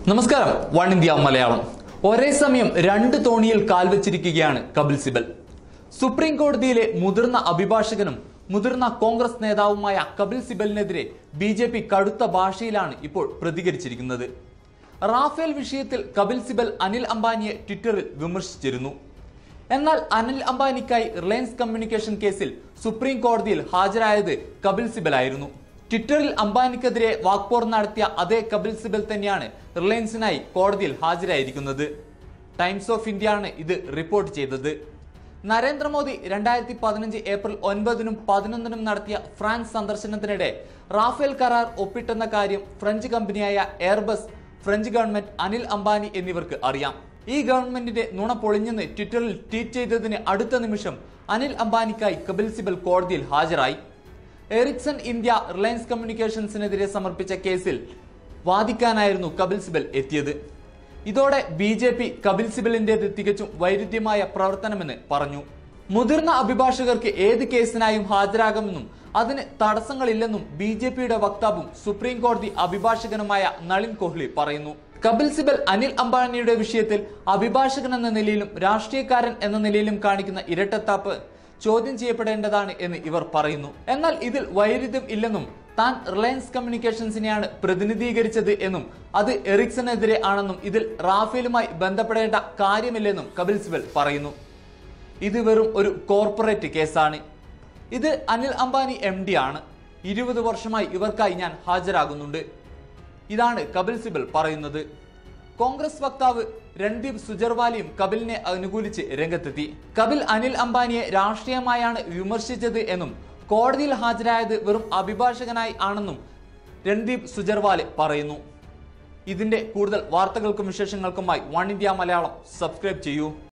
നമസ്കാരം വൺ ഇന്ത്യ മലയാളം ഒരേ സമയം രണ്ട് തോണിയിൽ കാൽവച്ചിരിക്കുകയാണ് കപിൽ സിബൽ സുപ്രീം കോടതിയിലെ മുതിർന്ന അഭിഭാഷകനും മുതിർന്ന കോൺഗ്രസ് നേതാവുമായ കപിൽ സിബലിനെതിരെ ബി ജെ പി കടുത്ത ഭാഷയിലാണ് ഇപ്പോൾ പ്രതികരിച്ചിരിക്കുന്നത് റാഫേൽ വിഷയത്തിൽ കപിൽ സിബൽ അനിൽ അംബാനിയെ ട്വിറ്ററിൽ വിമർശിച്ചിരുന്നു എന്നാൽ അനിൽ അംബാനിക്കായി റിലയൻസ് കമ്മ്യൂണിക്കേഷൻ കേസിൽ സുപ്രീം കോടതിയിൽ ഹാജരായത് കപിൽ സിബലായിരുന്നു ട്വിറ്ററിൽ അംബാനിക്കെതിരെ വാക്പോർ നടത്തിയ അതേ കപിൽ സിബൽ തന്നെയാണ് റിലയൻസിനായി കോടതിയിൽ ഹാജരായിരിക്കുന്നത് ടൈംസ് ഓഫ് ഇന്ത്യ ആണ് ഇത് റിപ്പോർട്ട് ചെയ്തത് നരേന്ദ്രമോദി രണ്ടായിരത്തി പതിനഞ്ച് ഏപ്രിൽ ഒൻപതിനും പതിനൊന്നിനും നടത്തിയ ഫ്രാൻസ് സന്ദർശനത്തിനിടെ റാഫേൽ കരാർ ഒപ്പിട്ടെന്ന കാര്യം ഫ്രഞ്ച് കമ്പനിയായ Airbus French government Anil Ambani എന്നിവർക്ക് അറിയാം ഈ ഗവൺമെന്റിന്റെ നുണ പൊളിഞ്ഞെന്ന് ട്വിറ്ററിൽ ട്വീറ്റ് ചെയ്തതിന് അടുത്ത നിമിഷം അനിൽ അംബാനിക്കായി കപിൽ സിബൽ കോടതിയിൽ ഹാജരായി എറിക്സൺ ഇന്ത്യ റിലയൻസ് കമ്മ്യൂണിക്കേഷൻസിനെതിരെ സമർപ്പിച്ച കേസിൽ വാദിക്കാനായിരുന്നു കപിൽ സിബൽ എത്തിയത് ഇതോടെ ബി ജെ പി കപിൽ സിബലിന്റേത് തികച്ചും വൈരുദ്ധ്യമായ പ്രവർത്തനമെന്ന് പറഞ്ഞു മുതിർന്ന അഭിഭാഷകർക്ക് ഏത് കേസിനായും ഹാജരാകാമെന്നും അതിന് തടസ്സങ്ങളില്ലെന്നും ബി ജെ പിയുടെ വക്താവും സുപ്രീം കോടതി അഭിഭാഷകനുമായ നളിൻ കോഹ്ലി പറയുന്നു കപിൽ സിബൽ അനിൽ അംബാനിയുടെ വിഷയത്തിൽ അഭിഭാഷകൻ എന്ന നിലയിലും രാഷ്ട്രീയക്കാരൻ എന്ന നിലയിലും കാണിക്കുന്ന ഇരട്ടത്താപ്പ് ചോദ്യം ചെയ്യപ്പെടേണ്ടതാണ് എന്ന് ഇവർ പറയുന്നു എന്നാൽ ഇതിൽ വൈരുദ്ധ്യം ഇല്ലെന്നും താൻ റിലയൻസ് കമ്മ്യൂണിക്കേഷൻസിനെയാണ് പ്രതിനിധീകരിച്ചത് എന്നും അത് എറിക്സണെതിരെ ആണെന്നും ഇതിൽ റാഫേലുമായി ബന്ധപ്പെടേണ്ട കാര്യമില്ലെന്നും കപിൽ സിബൽ പറയുന്നു ഇത് വെറും ഒരു കോർപ്പറേറ്റ് കേസാണ് ഇത് അനിൽ അംബാനി എം ഡി ആണ് ഇരുപത് വർഷമായി ഇവർക്കായി ഞാൻ ഹാജരാകുന്നുണ്ട് ഇതാണ് കപിൽ സിബൽ പറയുന്നത് കോൺഗ്രസ് വക്താവ് രൺദീപ് സുജർവാലിയും കപിലിനെ അനുകൂലിച്ച് രംഗത്തെത്തി കപിൽ അനിൽ അംബാനിയെ രാഷ്ട്രീയമായാണ് വിമർശിച്ചത് എന്നും കോടതിയിൽ ഹാജരായത് വെറും അഭിഭാഷകനായി ആണെന്നും രൺദീപ് സുജർവാലെ പറയുന്നു ഇതിന്റെ കൂടുതൽ വാർത്തകൾക്കും വിശേഷങ്ങൾക്കുമായി വൺ ഇന്ത്യ മലയാളം സബ്സ്ക്രൈബ് ചെയ്യൂ